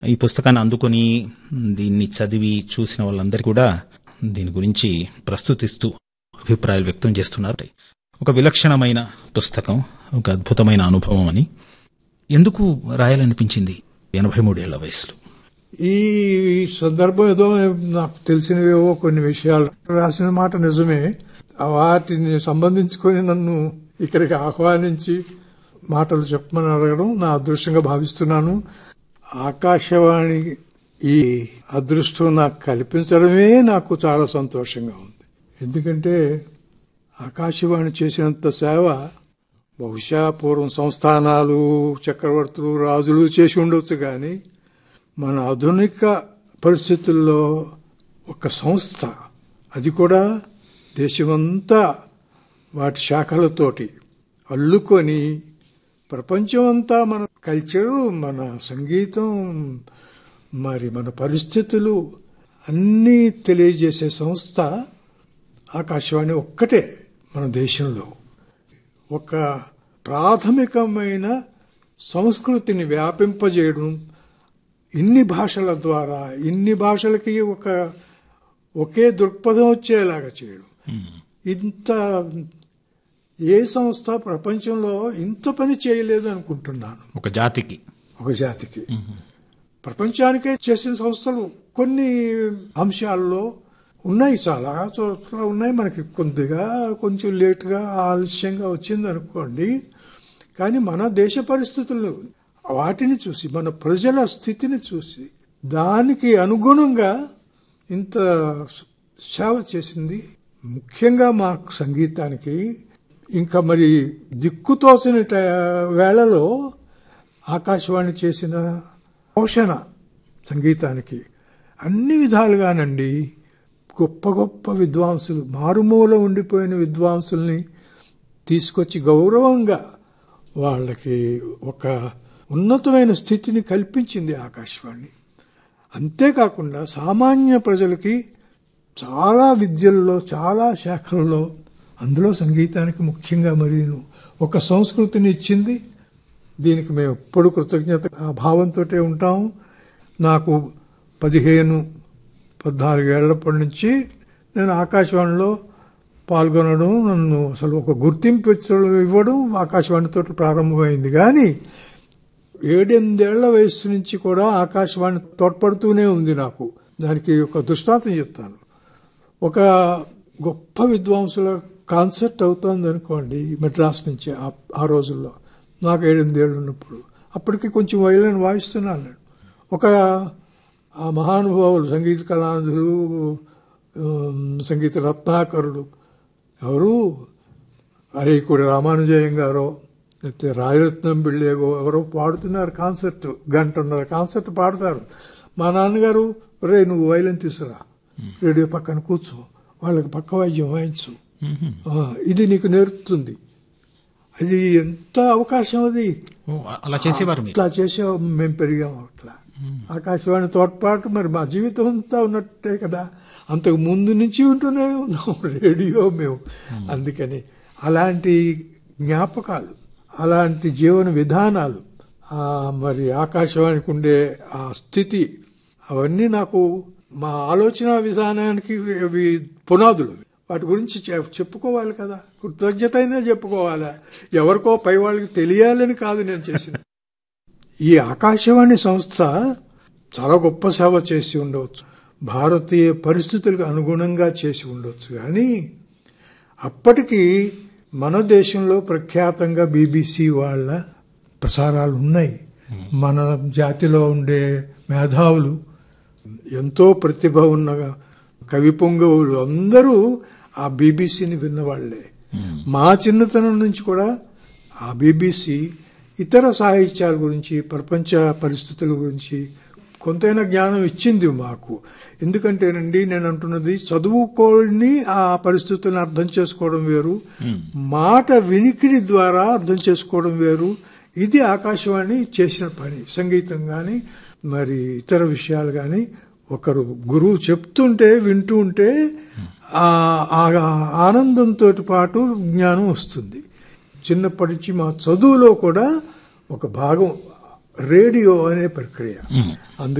ఈ పుస్తకాన్ని అందుకొని దీన్ని చదివి చూసిన వాళ్ళందరూ కూడా దీని గురించి ప్రస్తుతిస్తూ అభిప్రాయాలు వ్యక్తం చేస్తున్నారు ఒక విలక్షణమైన పుస్తకం ఒక అద్భుతమైన అనుభవం అని ఎందుకు రాయాలనిపించింది ఎనభై మూడేళ్ల వయసులో ఈ సందర్భం ఏదో నాకు తెలిసినవేవో కొన్ని విషయాలు రాసిన మాట నిజమే ఆ వాటిని సంబంధించుకొని నన్ను ఇక్కడికి ఆహ్వానించి మాటలు చెప్పమని అడగడం నా అదృష్టంగా భావిస్తున్నాను ఆకాశవాణి ఈ అదృష్టం నాకు కల్పించడమే నాకు చాలా సంతోషంగా ఉంది ఎందుకంటే ఆకాశవాణి చేసినంత సేవ బహుశా పూర్వం సంస్థానాలు చక్రవర్తులు రాజులు చేసి ఉండొచ్చు కానీ మన ఆధునిక పరిస్థితుల్లో ఒక సంస్థ అది కూడా దేశమంతా వాటి శాఖలతోటి అల్లుకొని ప్రపంచం అంతా మన కల్చరు మన సంగీతం మరి మన పరిస్థితులు అన్నీ తెలియజేసే సంస్థ ఆకాశవాణి ఒక్కటే మన దేశంలో ఒక ప్రాథమికమైన సంస్కృతిని వ్యాపింపజేయడం ఇన్ని భాషల ద్వారా ఇన్ని భాషలకి ఒక ఒకే దృక్పథం వచ్చేలాగా చేయడం ఇంత ఏ సంస్థ ప్రపంచంలో ఇంత పని చేయలేదు అనుకుంటున్నాను ఒక జాతికి ఒక జాతికి ప్రపంచానికే చేసిన సంస్థలు కొన్ని అంశాల్లో ఉన్నాయి చాలా చోట్ల ఉన్నాయి మనకి కొద్దిగా కొంచెం లేటుగా ఆలస్యంగా వచ్చింది అనుకోండి కానీ మన దేశ పరిస్థితులు వాటిని చూసి మన ప్రజల స్థితిని చూసి దానికి అనుగుణంగా ఇంత సేవ చేసింది ముఖ్యంగా మా సంగీతానికి ఇంకా మరి దిక్కుతోచిన వేళలో ఆకాశవాణి చేసిన పోషణ సంగీతానికి అన్ని విధాలుగానండి గొప్ప గొప్ప విద్వాంసులు మారుమూల ఉండిపోయిన విద్వాంసుల్ని తీసుకొచ్చి గౌరవంగా వాళ్ళకి ఒక ఉన్నతమైన స్థితిని కల్పించింది ఆకాశవాణి అంతేకాకుండా సామాన్య ప్రజలకి చాలా విద్యల్లో చాలా శాఖల్లో అందులో సంగీతానికి ముఖ్యంగా మరి ఒక సంస్కృతిని ఇచ్చింది దీనికి మేము ఎప్పుడు కృతజ్ఞత భావంతో ఉంటాము నాకు పదిహేను పద్నాలుగేళ్లప్పటి నుంచి నేను ఆకాశవాణిలో పాల్గొనడం నన్ను అసలు ఒక గుర్తింపు ఇవ్వడం ఆకాశవాణితో ప్రారంభమైంది కానీ ఏడెనిమిదేళ్ల వయసు నుంచి కూడా ఆకాశవాణి తోడ్పడుతూనే ఉంది నాకు దానికి ఒక దృష్టాంతం చెప్తాను ఒక గొప్ప విద్వాంసుల కాన్సర్ట్ అవుతుంది అనుకోండి మెడ్రాస్ నుంచి ఆ రోజుల్లో నాకు ఏడెనిమిదేళ్ళు ఉన్నప్పుడు అప్పటికి కొంచెం వైలన్ వాయిస్తున్నాను నేను ఒక ఆ మహానుభావులు సంగీత కళాంధులు సంగీత రత్నాకరుడు ఎవరు అరేకుడి రామానుజయం గారో లేకపోతే రాయరత్నం బిళ్ళేగో ఎవరో పాడుతున్నారు కాన్సర్ట్ గంటన్నర కాన్సర్ట్ పాడతారు మా నాన్నగారు రే నువ్వు వైలెన్ తీసుకురా రేడియో పక్కన కూర్చో వాళ్ళకి పక్క వాయిద్యం వాయించు ఇది నీకు నేర్పుతుంది అది ఎంత అవకాశం అది అలా చేసేవారు ఇట్లా చేసే మేము పెరిగాము అట్లా ఆకాశవాణి తోడ్పాటు మరి మా జీవితం అంతా ఉన్నట్టే కదా అంతకు ముందు నుంచి ఉంటూనే ఉన్నాం రేడియో మేము అందుకని అలాంటి జ్ఞాపకాలు అలాంటి జీవన విధానాలు మరి ఆకాశవాణికి ఉండే ఆ స్థితి అవన్నీ నాకు మా ఆలోచన విధానానికి అవి పునాదులు వాటి గురించి చెప్పుకోవాలి కదా కృతజ్ఞత అయినా చెప్పుకోవాలా ఎవరికో పై వాళ్ళకి తెలియాలని కాదు నేను చేసిన ఈ ఆకాశవాణి సంస్థ చాలా గొప్ప సేవ చేసి ఉండవచ్చు భారతీయ పరిస్థితులకు అనుగుణంగా చేసి ఉండొచ్చు కానీ అప్పటికి మన దేశంలో ప్రఖ్యాతంగా బీబీసీ వాళ్ళ ప్రసారాలు ఉన్నాయి మన జాతిలో ఉండే మేధావులు ఎంతో ప్రతిభ ఉన్న కవి పొంగవులు అందరూ ఆ బీబీసీని విన్నవాళ్లే మా చిన్నతనం నుంచి కూడా ఆ బీబీసీ ఇతర సాహిత్యాల గురించి ప్రపంచ పరిస్థితుల గురించి కొంతైనా జ్ఞానం ఇచ్చింది మాకు ఎందుకంటేనండి నేను అంటున్నది చదువుకోని ఆ పరిస్థితులను అర్థం చేసుకోవడం వేరు మాట వినికిడి ద్వారా అర్థం చేసుకోవడం వేరు ఇది ఆకాశవాణి చేసిన పని సంగీతం కానీ మరి ఇతర విషయాలు కానీ ఒకరు గురువు చెప్తుంటే వింటూ ఉంటే ఆ ఆనందంతో పాటు జ్ఞానం వస్తుంది చిన్నప్పటి నుంచి మా చదువులో కూడా ఒక భాగం రేడియో అనే ప్రక్రియ మ్మ్. అందుకు